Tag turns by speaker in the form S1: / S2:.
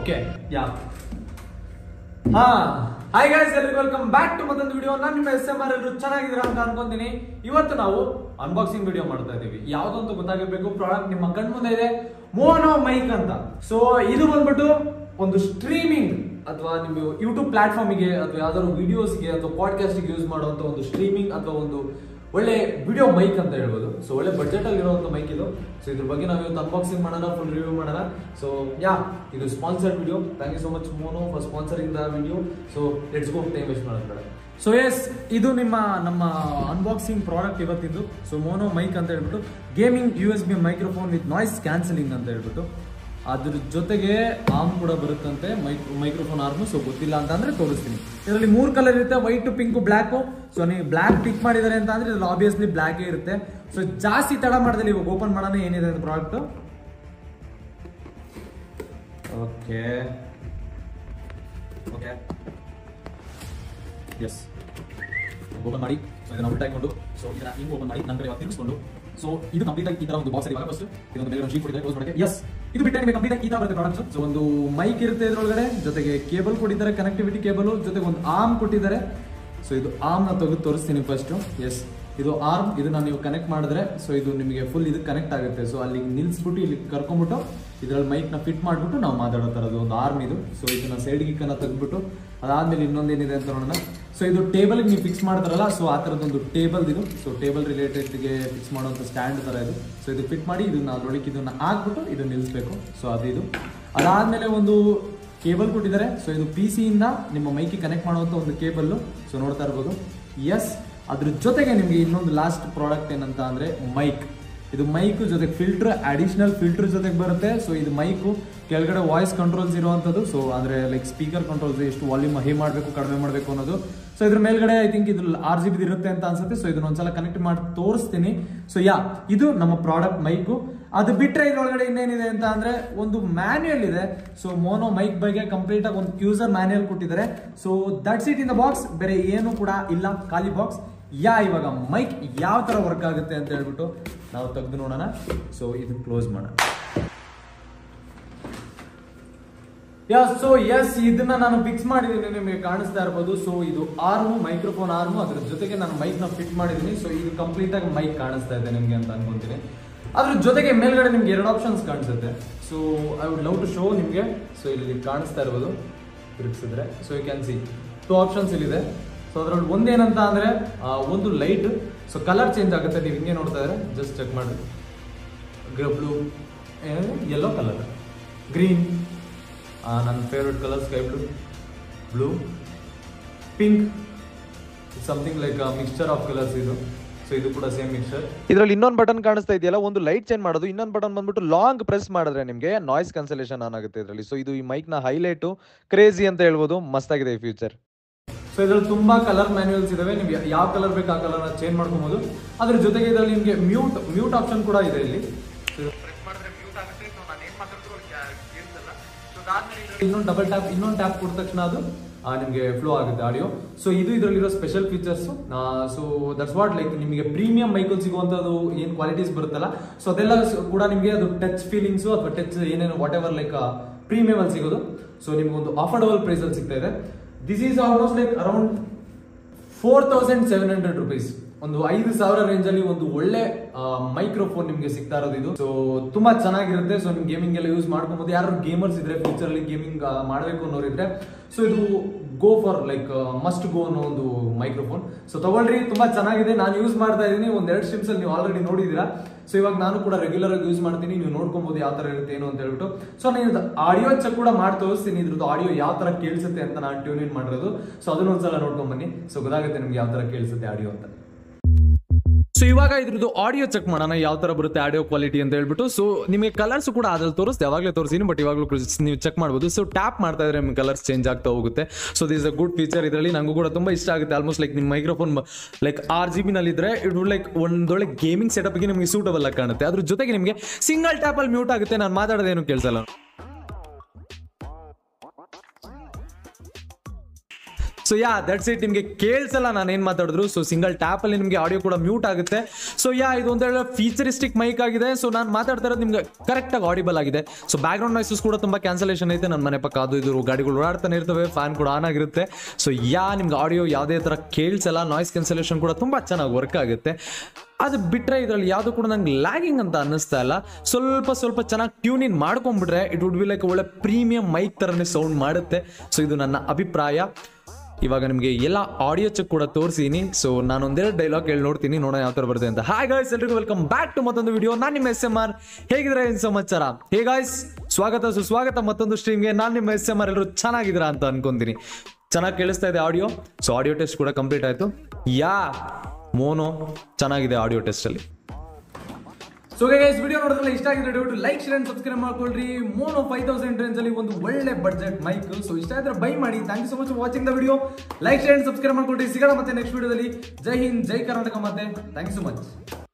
S1: okay yeah ಹಾ hi guys ಎಲ್ಲರಿಗೂ welcome back to ಮತ್ತೊಂದು ವಿಡಿಯೋ ನಾನು ನಿಮ್ಮ ಎಸ್ ಎಂ ಆರ್ ಎಲ್ಲರೂ ಚೆನ್ನಾಗಿದ್ದೀರಾ ಅಂತ ಅನ್ಕೊಂತೀನಿ ಇವತ್ತು ನಾವು ಅನ್ಬಾಕ್ಸಿಂಗ್ ವಿಡಿಯೋ ಮಾಡ್ತಾ ಇದೀವಿ ಯಾವ್ದಂತ ಗೊತ್ತಾಗಿರ್ಬೇಕು ಪ್ರಾಡಕ್ಟ್ ನಿಮ್ಮ ಕಣ್ ಮುಂದೆ ಇದೆ ಮೋನೋ ಮೈಕ್ ಅಂತ ಸೊ ಇದು ಬಂದ್ಬಿಟ್ಟು ಒಂದು ಸ್ಟ್ರೀಮಿಂಗ್ ಅಥವಾ ನಿಮ್ಮ ಯೂಟ್ಯೂಬ್ ಪ್ಲಾಟ್ಫಾರ್ಮಿಗೆ ಅಥವಾ ಯಾವ್ದಾದ್ರು ವಿಡಿಯೋಸ್ಗೆ ಅಥವಾ ಪಾಡ್ಕಾಸ್ಟ್ಗೆ ಯೂಸ್ ಮಾಡುವಂತ ಒಂದು ಸ್ಟ್ರೀಮಿಂಗ್ ಅಥವಾ ಒಂದು ಒಳ್ಳೆ ವಿಡಿಯೋ ಮೈಕ್ ಅಂತ ಹೇಳ್ಬೋದು ಸೊ ಒಳ್ಳೆ ಬಜೆಟ್ ಅಲ್ಲಿ ಇರುವಂತ ಮೈಕ್ ಇದು ಸೊ ಇದ್ರ ಬಗ್ಗೆ ನಾವು ಇವತ್ತು ಅನ್ಬಾಕ್ಸಿಂಗ್ ಮಾಡೋಣ ಫುಲ್ ರಿವ್ಯೂ ಮಾಡೋಣ ಸೊ ಯಾ ಇದು sponsored video thank you so much Mono for sponsoring the video so let's go time waste ಮಾಡೋದು ಬೇಡ ಸೊ ಎಸ್ ಇದು ನಿಮ್ಮ ನಮ್ಮ ಅನ್ಬಾಕ್ಸಿಂಗ್ ಪ್ರಾಡಕ್ಟ್ ಇವತ್ತಿದ್ದು ಸೊ ಮೋನೋ ಮೈಕ್ ಅಂತ ಹೇಳ್ಬಿಟ್ಟು gaming U S B microphone with noise cancelling ಅಂತ ಹೇಳ್ಬಿಟ್ಟು ಅದ್ರ ಜೊತೆಗೆ ಆರ್ಮ್ ಕೂಡ ಬರುತ್ತಂತೆ ಮೈಕ್ ಮೈಕ್ರೋಫೋನ್ ಆರ್ಮ್ ಸೊ ಗೊತ್ತಿಲ್ಲ ಅಂತ ಅಂದ್ರೆ ತೋರಿಸ್ತೀನಿ ಇದರಲ್ಲಿ ಮೂರು ಕಲರ್ ಇರುತ್ತೆ ವೈಟ್ ಪಿಂಕ್ ಬ್ಲ್ಯಾಕ್ ಸೊ ನೀವು ಬ್ಲ್ಯಾಕ್ ಪಿಕ್ ಮಾಡಿದ್ದಾರೆ ಅಂತ ಅಂದ್ರೆ ಇದ್ರಲ್ಲಿ ಆಬ್ವಿಯಸ್ಲಿ ಬ್ಲ್ಯಾಕ್ ಇರುತ್ತೆ ಸೊ ಜಾಸ್ತಿ ತಡ ಮಾಡಿದ್ರೆ ಇವಾಗ ಓಪನ್ ಮಾಡೋಣ ಏನಿದೆ ಅಂತ product okay okay yes open ಮಾಡಿ ಸೊ ಇದನ್ನ ಉಲ್ಟಾ ಇಟ್ಕೊಂಡು ಸೊ ಇದನ್ನ ಹಿಂಗ್ ಓಪನ್ ಮಾಡಿ ನನ್ನ ಕಡೆ ತಿರುಗಿಸ್ಕೊಂಡು ಸೊ ಇದು ಕಂಪ್ಲೀಟ್ ಆಗಿ ಈ ತರ ಒಂದು ಬಾಕ್ಸ್ ಇವಾಗ ಫಸ್ಟ್ ಇದೊಂದು ಬೇರೆ ಶೀಟ್ ಕೊಟ್ಟಿದ್ದಾರೆ ಕ್ಲೋಸ್ ಮಾಡಕ್ಕೆ ಎಸ್ ಇದು ಬಿಟ್ಟರೆ ನಿಮಗೆ ಕಂಪ್ಲೀಟ್ ಆಗಿ ಈ ತರ ಬರುತ್ತೆ ಪ್ರಾಡಕ್ಟ್ಸ್ ಸೊ ಒಂದು ಮೈಕ್ ಇರುತ್ತೆ ಇದ್ರೊಳಗಡೆ ಜೊತೆಗೆ ಕೇಬಲ್ ಕೊಟ್ಟಿದ್ದಾರೆ ಕನೆಕ್ಟಿವಿಟಿ ಕೇಬಲ್ ಜೊತೆಗೆ ಒಂದು ಆರ್ಮ್ ಕೊಟ್ಟಿದ್ದಾರೆ ಸೊ ಇದು ಆರ್ಮ್ ನ ತೆಗೆದು ತೋರಿಸ್ತೀನಿ ಫಸ್ಟ್ ಎಸ್ ಇದು ಆರ್ಮ್ ಇದನ್ನ ನೀವು ಕನೆಕ್ಟ್ ಮಾಡಿದ್ರೆ ಸೊ ಇದು ನಿಮಗೆ ಫುಲ್ ಇದು ಕನೆಕ್ಟ್ ಆಗುತ್ತೆ ಸೊ ಅಲ್ಲಿ ನಿಲ್ಸ್ಬಿಟ್ಟು ಇಲ್ಲಿ ಕರ್ಕೊಂಡ್ಬಿಟ್ಟು ಇದ್ರಲ್ಲಿ ಮೈಕ್ ನ ಫಿಟ್ ಮಾಡ್ಬಿಟ್ಟು ನಾವು ಮಾತಾಡೋ ತರದು ಒಂದು ಆರ್ಮ್ ಇದು ಸೊ ಇದನ್ನ ಸೈಡ್ ಗಿಕ್ಕನ್ನ ತೆಗೆದ್ಬಿಟ್ಟು ಅದಾದ್ಮೇಲೆ ಇನ್ನೊಂದೇನಿದೆ ಅಂತ ನೋಡೋಣ ಸೊ ಇದು ಟೇಬಲ್ ನೀವು ಫಿಕ್ಸ್ ಮಾಡ್ತಾರಲ್ಲ ಸೊ ಆ ಥರದೊಂದು ಟೇಬಲ್ ಇದು ಸೊ ಟೇಬಲ್ ರಿಲೇಟೆಡ್ಗೆ ಫಿಕ್ಸ್ ಮಾಡುವಂಥ ಸ್ಟ್ಯಾಂಡ್ ಥರ ಇದು ಸೊ ಇದು ಫಿಟ್ ಮಾಡಿ ಇದನ್ನ ಅದ್ರೊಳಗೆ ಇದನ್ನ ಹಾಕ್ಬಿಟ್ಟು ಇದು ನಿಲ್ಲಿಸ್ಬೇಕು ಸೊ ಅದು ಇದು ಅದಾದ್ಮೇಲೆ ಒಂದು ಕೇಬಲ್ ಕೊಟ್ಟಿದ್ದಾರೆ ಸೊ ಇದು ಪಿ ಸಿಯಿಂದ ನಿಮ್ಮ ಮೈಕಿಗೆ ಕನೆಕ್ಟ್ ಮಾಡುವಂಥ ಒಂದು ಕೇಬಲ್ ಸೊ ನೋಡ್ತಾ ಇರ್ಬೋದು ಎಸ್ ಅದ್ರ ಜೊತೆಗೆ ನಿಮಗೆ ಇನ್ನೊಂದು ಲಾಸ್ಟ್ ಪ್ರಾಡಕ್ಟ್ ಏನಂತ ಅಂದ್ರೆ ಮೈಕ್ ಇದು ಮೈಕ್ ಜೊತೆಗೆ ಫಿಲ್ಟರ್ ಅಡಿಷನಲ್ ಫಿಲ್ಟರ್ ಜೊತೆಗೆ ಬರುತ್ತೆ ಸೊ ಇದು ಮೈಕು ಕೆಳಗಡೆ ವಾಯ್ಸ್ ಕಂಟ್ರೋಲ್ಸ್ ಇರುವಂಥದ್ದು ಸೊ ಅಂದ್ರೆ ಲೈಕ್ ಸ್ಪೀಕರ್ ಕಂಟ್ರೋಲ್ಸ್ ಎಷ್ಟು ವಾಲ್ಯೂಮ್ ಹೈ ಮಾಡಬೇಕು ಕಡಿಮೆ ಮಾಡಬೇಕು ಅನ್ನೋದು ಸೊ ಇದ್ರ ಮೇಲ್ಗಡೆ ಐ ಥಿಂಕ್ ಇದ್ರ ಆರ್ ಜಿ ಬಿ ಇರುತ್ತೆ ಅಂತ ಅನ್ಸುತ್ತೆ ಸೊ ಇದನ್ನ ಒಂದ್ಸಲ ಕನೆಕ್ಟ್ ಮಾಡಿ ತೋರಿಸ್ತೀನಿ ಸೊ ಯಾ ಇದು ನಮ್ಮ ಪ್ರಾಡಕ್ಟ್ ಮೈಕು ಅದು ಬಿಟ್ರೆ ಇದ್ರೊಳಗಡೆ ಇನ್ನೇನಿದೆ ಅಂತ ಅಂದ್ರೆ ಒಂದು ಮ್ಯಾನ್ಯಲ್ ಇದೆ ಸೊ ಮೋನೋ ಮೈಕ್ ಬಗ್ಗೆ ಕಂಪ್ಲೀಟ್ ಆಗಿ ಒಂದು ಯೂಸರ್ ಮ್ಯಾನ್ಯಲ್ ಕೊಟ್ಟಿದ್ದಾರೆ so that's it in the box ಬೇರೆ ಏನು ಕೂಡ ಇಲ್ಲ ಖಾಲಿ ಬಾಕ್ಸ್ ಯಾ ಇವಾಗ ಮೈಕ್ ಯಾವ ತರ ವರ್ಕ್ ಆಗುತ್ತೆ ಅಂತ ಹೇಳ್ಬಿಟ್ಟು ನಾವು ತೆಗೆದು ನೋಡೋಣ ಸೊ ಇದು ಕ್ಲೋಸ್ ಮಾಡೋಣ ಯಾ ಸೊ ಎಸ್ ಇದನ್ನ ನಾನು ಫಿಕ್ಸ್ ಮಾಡಿದ್ದೀನಿ ನಿಮಗೆ ಕಾಣಿಸ್ತಾ ಇರ್ಬೋದು ಸೊ ಇದು ಆರ್ಮು ಮೈಕ್ರೋಫೋನ್ ಆರ್ಮು ಅದ್ರ ಜೊತೆಗೆ ನಾನು ಮೈಕ್ ನ ಫಿಟ್ ಮಾಡಿದ್ದೀನಿ ಸೊ ಇದು ಕಂಪ್ಲೀಟ್ ಆಗಿ ಮೈಕ್ ಕಾಣಿಸ್ತಾ ಇದೆ ನಿಮಗೆ ಅಂತ ಅನ್ಕೊಂತೀನಿ ಅದ್ರ ಜೊತೆಗೆ ಮೇಲ್ಗಡೆ ನಿಮ್ಗೆ ಎರಡು ಆಪ್ಷನ್ಸ್ ಕಾಣಿಸುತ್ತೆ so I would love to show ನಿಮಗೆ ಸೊ ಇಲ್ಲಿ ಕಾಣಿಸ್ತಾ ಇರ್ಬೋದು ತಿರುಗಿಸಿದ್ರೆ so you can see two options ಇಲ್ಲಿದೆ ಸೊ ಅದ್ರಲ್ಲಿ ಒಂದೇನಂತ ಅಂದ್ರೆ ಆ, ಒಂದು ಲೈಟ್ ಸೊ ಕಲರ್ ಚೇಂಜ್ ಆಗುತ್ತೆ ನೀವು ಹಿಂಗೆ ನೋಡ್ತಾ ಇದ್ರೆ ಜಸ್ಟ್ ಚೆಕ್ ಮಾಡಿ ಬ್ಲೂ ಯೆಲ್ಲೋ ಕಲರ್ ಗ್ರೀನ್ ನನ್ನ favourite colour sky blue blue pink something like mixture of colours ಇದು ಸೊ ಇದು ಕೂಡ ಸೇಮ್ ಮಿಕ್ಸ್ಚರ್
S2: ಇದರಲ್ಲಿ ಇನ್ನೊಂದು ಬಟನ್ ಕಾಣಿಸ್ತಾ ಇದೆಯಲ್ಲ ಒಂದು ಲೈಟ್ ಚೇಂಜ್ ಮಾಡೋದು ಇನ್ನೊಂದು ಬಟನ್ ಬಂದ್ಬಿಟ್ಟು ಲಾಂಗ್ ಪ್ರೆಸ್ ಮಾಡಿದ್ರೆ ನಿಮಗೆ ನಾಯ್ಸ್ ಕನ್ಸಲೇಷನ್ ಆನ್ ಆಗುತ್ತೆ ಇದರಲ್ಲಿ ಸೊ ಇದು ಈ ಮೈಕ್ ನ ಹೈಲೈಟು ಕ್ರೇಜಿ ಅಂತ ಹೇಳ್ಬೋದು ಮಸ್ತಾಗಿದೆ ಈ ಫ್ಯೂಚರ್
S1: ಸೊ ಇದ್ರಲ್ಲಿ ತುಂಬಾ ಕಲರ್ ಮ್ಯಾನ್ಯುವಲ್ಸ್ ಇದಾವೆ ನೀವು ಯಾವ ಕಲರ್ ಬೇಕು ಆ ಕಲರ್ ಚೇಂಜ್ ಮಾಡ್ಕೊಬಹುದು ಅದ್ರ ಜೊತೆಗೆ ಇದರಲ್ಲಿ ನಿಮಗೆ ಮ್ಯೂಟ್ ಮ್ಯೂಟ್ ಆಪ್ಷನ್ ಕೂಡ ಇದೆ ಇಲ್ಲಿ ಇನ್ನೊಂದು ಡಬಲ್ ಟ್ಯಾಪ್ ಇನ್ನೊಂದು ಟ್ಯಾಪ್ ಕೊಟ್ಟ ತಕ್ಷಣ ಅದು ಆ, ನಿಮ್ಗೆ ಫ್ಲೋ ಆಗುತ್ತೆ ಆಡಿಯೋ ಸೊ ಇದು ಇದರಲ್ಲಿರೋ special features so that's what like ನಿಮಗೆ ಪ್ರೀಮಿಯಂ ಮೈಕಲ್ ಸಿಗುವಂತದ್ದು ಏನ್ ಕ್ವಾಲಿಟೀಸ್ ಬರುತ್ತಲ್ಲ ಸೊ ಅದೆಲ್ಲ ಸ- ಕೂಡ ನಿಮಗೆ ಅದು ಟಚ್ ಫೀಲಿಂಗ್ಸ್ ಅಥವಾ ಟಚ್ ಏನೇನು ವಾಟ್ ಎವರ್ ಲೈಕ್ ಪ್ರೀಮಿಯಂ ಅಲ್ಲಿ ಸಿಗೋದು ಸೊ ನಿಮ್ಗೆ ಒಂದು ಅಫೋರ್ಡಬಲ್ ಪ್ರೈಸ್ ಅಲ್ಲಿ ಸಿಗ್ತಾ ಇದೆ this is almost like around four thousand seven hundred rupees ಒಂದು ಐದು ಸಾವಿರ ರೇಂಜ್ ಅಲ್ಲಿ ಒಂದು ಒಳ್ಳೆ ಮೈಕ್ರೋಫೋನ್ ನಿಮ್ಗೆ ಸಿಗ್ತಾ ಇರೋದು ಇದು ಸೊ ತುಂಬಾ ಚೆನ್ನಾಗಿರುತ್ತೆ ಸೊ ನಿಮ್ ಗೇಮಿಂಗ್ ಎಲ್ಲ ಯೂಸ್ ಮಾಡ್ಕೊಬಹುದು ಯಾರು ಗೇಮರ್ಸ್ ಇದ್ರೆ ಫ್ಯೂಚರ್ ಅಲ್ಲಿ ಗೇಮಿಂಗ್ ಮಾಡಬೇಕು ಅನ್ನೋರು ಇದ್ರೆ ಸೊ ಇದು go for like must go ಅನ್ನೋ ಒಂದು ಮೈಕ್ರೋಫೋನ್ ಸೊ ತಗೊಳ್ರಿ ತುಂಬಾ ಚೆನ್ನಾಗಿದೆ ನಾನು ಯೂಸ್ ಮಾಡ್ತಾ ಇದ್ದೀನಿ ಒಂದ್ ಎರಡು ಸ್ಟ್ರಿಮ್ಸ್ ಅಲ್ಲಿ ನೀವು ಆಲ್ರೆಡಿ ನೋಡಿದೀರಾ ಸೊ ಇವಾಗ ನಾನು ಕೂಡ ರೆಗ್ಯುಲರ್ ಆಗಿ ಯೂಸ್ ಮಾಡ್ತೀನಿ ನೀವು ನೋಡ್ಕೊಬಹುದು ಯಾವ ತರ ಇರುತ್ತೆ ಏನು ಅಂತ ಹೇಳ್ಬಿಟ್ಟು ಸೊ ನಾನು ಆಡಿಯೋ ಚೆಕ್ ಕೂಡ ಮಾಡಿ ತೋರಿಸ್ತೀನಿ ಇದ್ರದ್ದು ಆಡಿಯೋ ಯಾವ ತರ ಕೇಳಿಸುತ್ತೆ ಅಂತ ನಾನು ಟ್ಯೂನ್ ಇನ್ ಮಾಡಿರೋದು ಸೊ ಅದನ್ನ ಒಂದ್ಸಲ ನೋಡ್ಕೊಂಡ್ ಬನ್ನಿ ಸೊ ಗೊತ್ತಾಗುತ್ತೆ ನಿಮ್ಗೆ ಯಾವ ತರ ಕೇಳಿಸುತ್ತೆ ಆಡಿಯೋ ಅಂತ ಸೊ ಇವಾಗ ಇದ್ರದ್ದು ಆಡಿಯೋ ಚೆಕ್ ಮಾಡೋಣ ಯಾವ ತರ ಬರುತ್ತೆ ಆಡಿಯೋ ಕ್ವಾಲಿಟಿ ಅಂತ ಹೇಳ್ಬಿಟ್ಟು ಸೊ ನಿಮಗೆ ಕಲರ್ಸ್ ಕೂಡ ಅದ್ರಲ್ಲಿ ತೋರಿಸ್ತೆ ಯಾವಾಗಲೇ ತೋರಿಸಿನಿ ಬಟ್ ಇವಾಗಲೂ ನೀವು ಚೆಕ್ ಮಾಡ್ಬೋದು ಸೊ ಟ್ಯಾಪ್ ಮಾಡ್ತಾ ಇದ್ರೆ ನಿಮ್ಗೆ ಕಲರ್ಸ್ ಚೇಂಜ್ ಆಗ್ತಾ ಹೋಗುತ್ತೆ so this a good feature ಇದರಲ್ಲಿ ನಂಗೂ ಕೂಡ ತುಂಬಾ ಇಷ್ಟ ಆಗುತ್ತೆ ಆಲ್ಮೋಸ್ಟ್ ಲೈಕ್ ನಿಮ್ಮ ಮೈಕ್ರೋಫೋನ್ ಲೈಕ್ ಆರ್ ಜಿ ನಲ್ಲಿ ಇದ್ರೆ ಇಟ್ ಲೈಕ್ ಒಂದೊಳ್ಳೆ ಗೇಮಿಂಗ್ ಸೆಟಪ್ಗೆ ನಿಮಗೆ ಸೂಟಬಲ್ ಆಗಿ ಕಾಣುತ್ತೆ ಅದ್ರ ಜೊತೆಗೆ ನಿಮಗೆ ಸಿಂಗಲ್ ಟ್ಯಾಪಲ್ಲಿ ಮ್ಯೂಟ್ ಆಗುತ್ತೆ ನಾನು ಮಾತಾಡೋದೇನು ಕೇಳಿಸಲ್ಲ
S2: ಸೊ ಯಾ ದಟ್ಸ್ ಇಟ್ ನಿಮಗೆ ಕೇಳಿಸಲ್ಲ ನಾನು ಏನು ಮಾತಾಡಿದ್ರು ಸೊ ಸಿಂಗಲ್ ಟ್ಯಾಪಲ್ಲಿ ನಿಮಗೆ ಆಡಿಯೋ ಕೂಡ ಮ್ಯೂಟ್ ಆಗುತ್ತೆ ಸೊ ಯಾ ಇದು ಒಂಥರ ಫೀಚರಿಸ್ಟಿಕ್ ಮೈಕ್ ಆಗಿದೆ ಸೊ ನಾನು ಮಾತಾಡ್ತಾ ಇರೋದು ನಿಮ್ಗೆ ಕರೆಕ್ಟಾಗಿ ಆಡಿಬಲ್ ಆಗಿದೆ ಸೊ ಬ್ಯಾಕ್ಗ್ರೌಂಡ್ ನಾಯ್ಸಸ್ ಕೂಡ ತುಂಬ ಕ್ಯಾನ್ಸಲೇಷನ್ ಐತೆ ನನ್ನ ಮನೆ ಪಕ್ಕ ಅದು ಇದು ಗಾಡಿಗಳು ಓಡಾಡ್ತಾನೆ ಇರ್ತವೆ ಫ್ಯಾನ್ ಕೂಡ ಆನ್ ಆಗಿರುತ್ತೆ ಸೊ ಯಾ ನಿಮ್ಗೆ ಆಡಿಯೋ ಯಾವುದೇ ಥರ ಕೇಳಿಸಲ್ಲ ನಾಯ್ಸ್ ಕ್ಯಾನ್ಸಲೇಷನ್ ಕೂಡ ತುಂಬ ಚೆನ್ನಾಗಿ ವರ್ಕ್ ಆಗುತ್ತೆ ಅದು ಬಿಟ್ಟರೆ ಇದರಲ್ಲಿ ಯಾವುದು ಕೂಡ ನಂಗೆ ಲ್ಯಾಗಿಂಗ್ ಅಂತ ಅನ್ನಿಸ್ತಾ ಇಲ್ಲ ಸ್ವಲ್ಪ ಸ್ವಲ್ಪ ಚೆನ್ನಾಗಿ ಟ್ಯೂನ್ ಇನ್ ಮಾಡ್ಕೊಂಡ್ಬಿಟ್ರೆ ಇಟ್ ವುಡ್ ಬಿ ಲೈಕ್ ಒಳ್ಳೆ ಪ್ರೀಮಿಯಂ ಮೈಕ್ ಥರನೇ ಸೌಂಡ್ ಮಾಡುತ್ತೆ ಸೊ ಇದು ನನ್ನ ಅಭಿಪ್ರಾಯ ಇವಾಗ ನಿಮಗೆ ಎಲ್ಲ ಆಡಿಯೋ ಚೆಕ್ ಕೂಡ ತೋರಿಸಿನಿ ಸೊ ನಾನು ಒಂದೆರಡು ಡೈಲಾಗ್ ಹೇಳಿ ನೋಡ್ತೀನಿ ನೋಡೋಣ ಯಾವ ಥರ ಬರುತ್ತೆ ಅಂತ ಹಾಯ್ ಗಾಯ್ಸ್ ಎಲ್ರಿಗೂ ವೆಲ್ಕಮ್ ಬ್ಯಾಕ್ ಟು ಮತ್ತೊಂದು ವಿಡಿಯೋ ನಾನು ನಿಮ್ಮ ಎಸ್ ಎಮ್ ಆರ್ ಹೇಗಿದ್ರೆ ಏನು ಸಮಾಚಾರ ಹೇ ಗಾಯ್ಸ್ ಸ್ವಾಗತ ಸುಸ್ವಾಗತ ಮತ್ತೊಂದು ಸ್ಟ್ರೀಮ್ಗೆ ನಾನು ನಿಮ್ಮ ಎಸ್ ಎಮ್ ಆರ್ ಎಲ್ಲರೂ ಚೆನ್ನಾಗಿದ್ದೀರಾ ಅಂತ ಅನ್ಕೊಂತೀನಿ ಚೆನ್ನಾಗಿ ಕೇಳಿಸ್ತಾ ಇದೆ ಆಡಿಯೋ ಸೊ ಆಡಿಯೋ ಟೆಸ್ಟ್ ಕೂಡ ಕಂಪ್ಲೀಟ್ ಆಯಿತು ಯಾ ಮೋನೋ ಚೆನ್ನಾಗಿದೆ ಆಡಿಯೋ ಟೆಸ್ಟಲ್ಲಿ
S1: ಸೊ ಗೈಸ್ ವಿಡಿಯೋ ನೋಡಿದ್ರೆ ಇಷ್ಟ ಆಗಿದ್ರೆ ದಯವಿಟ್ಟು ಲೈಕ್ ಶೇರ್ ಅಂಡ್ ಸಬ್ಸ್ಕ್ರೈಬ್ ಮಾಡ್ಕೊಳ್ರಿ ಮೋನೋ ಫೈವ್ ತೌಸಂಡ್ ರೇಂಜ್ ಅಲ್ಲಿ ಒಂದು ಒಳ್ಳೆ ಬಡ್ಜೆಟ್ ಮೈಕ್ ಸೊ ಇಷ್ಟ ಆದ್ರೆ ಬೈ ಮಾಡಿ thank you so much watching the video like share and subscribe ಮಾಡ್ಕೊಳ್ರಿ ಸಿಗೋಣ ಮತ್ತೆ ನೆಕ್ಸ್ಟ್ ವಿಡಿಯೋದಲ್ಲಿ ಜೈ ಹಿಂದ್ ಜೈ ಕರ್ನಾಟಕ ಮತ್ತೆ ಥ್ಯಾಂಕ್ ಯು ಸೊ ಮಚ್